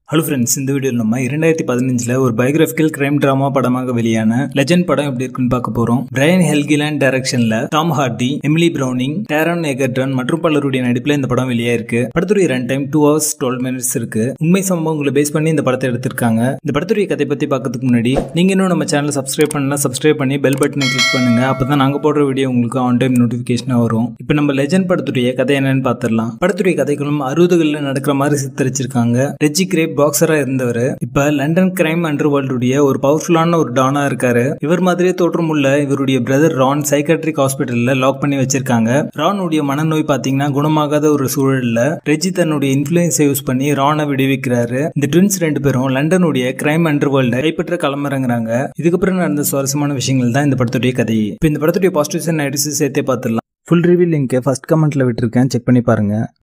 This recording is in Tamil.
ஹலோ ஃப்ரெண்ட்ஸ் இந்த வீடியோவில் நம்ம இரண்டாயிரத்தி பதினஞ்சில் ஒரு பயோகிராஃபிக்கல் கிரைம் ட்ராமா படமாக வெளியான லெஜண்ட் படம் எப்படி இருக்குன்னு பார்க்க போறோம் பிரையன் ஹெல்கிலாண்ட் டைரக்ஷன்ல Tom Hardy Emily Browning Taron Egerton மற்றும் பலருடைய நடிப்பில் இந்த படம் வெளியாயிருக்கு படத்துடைய run time two hours twelve minutes இருக்கு உண்மை சம்பவங்களை பேஸ் பண்ணி இந்த படத்தை எடுத்திருக்காங்க இந்த படத்துடைய கதை பத்தி பார்க்கறதுக்கு முன்னாடி நீங்க இன்னும் நம்ம சேனலை சப்ஸ்கிரைப் பண்ணலாம் சப்ஸ்கிரைப் பண்ணி பெல் பட்டனை கிளிக் பண்ணுங்க அப்பதான் நாங்க போடுற வீடியோ உங்களுக்கு ஆன் டைம் நோட்டிபிகேஷனா வரும் இப்போ நம்ம லெஜண்ட் படத்துடைய கதை என்னன்னு பார்த்துடலாம் படத்துடைய கதைகளும் அறுபதுகளில் நடக்கிற மாதிரி சித்தரிச்சிருக்காங்க ரெஜி கிரேப் பாக்ஸரா இருந்தவர் இப்ப லண்டன் கிரைம் அண்டர் வேர்ல்டுடைய ஒரு பவர்ஃபுல்லான ஒரு டானா இருக்காரு இவர் மாதிரியே தோற்றம் உள்ள இவருடைய பிரதர் ரான் சைக்காட்ரிக் ஹாஸ்பிட்டல்ல லாக் பண்ணி வச்சிருக்காங்க ரானுடைய மனநோய் பாத்தீங்கன்னா குணமாகாத ஒரு சூழல்ல ரெஜி தன்னுடைய இன்ஃபுளுன்ஸை யூஸ் பண்ணி ரானை விடுவிக்கிறாரு இந்த ட்வின்ஸ் ரெண்டு பேரும் லண்டனுடைய கிரைம் அண்டர் வேர்ல்ட கைப்பற்ற களமிறங்குறாங்க இதுக்கப்புறம் நடந்த சுவாரஸ்யமான விஷயங்கள் தான் இந்த படத்துடைய கதை இப்போ இந்த படத்துடைய பாசிட்டிவ்ஸ் அண்ட் நெகட்டிவ்ஸ் சேர்த்தே பார்த்துடலாம் ஃபுல் ரிவ்யூ லிங்க் ஃபர்ஸ்ட் கமெண்ட்ல விட்டுருக்கேன் செக் பண்ணி பாருங்க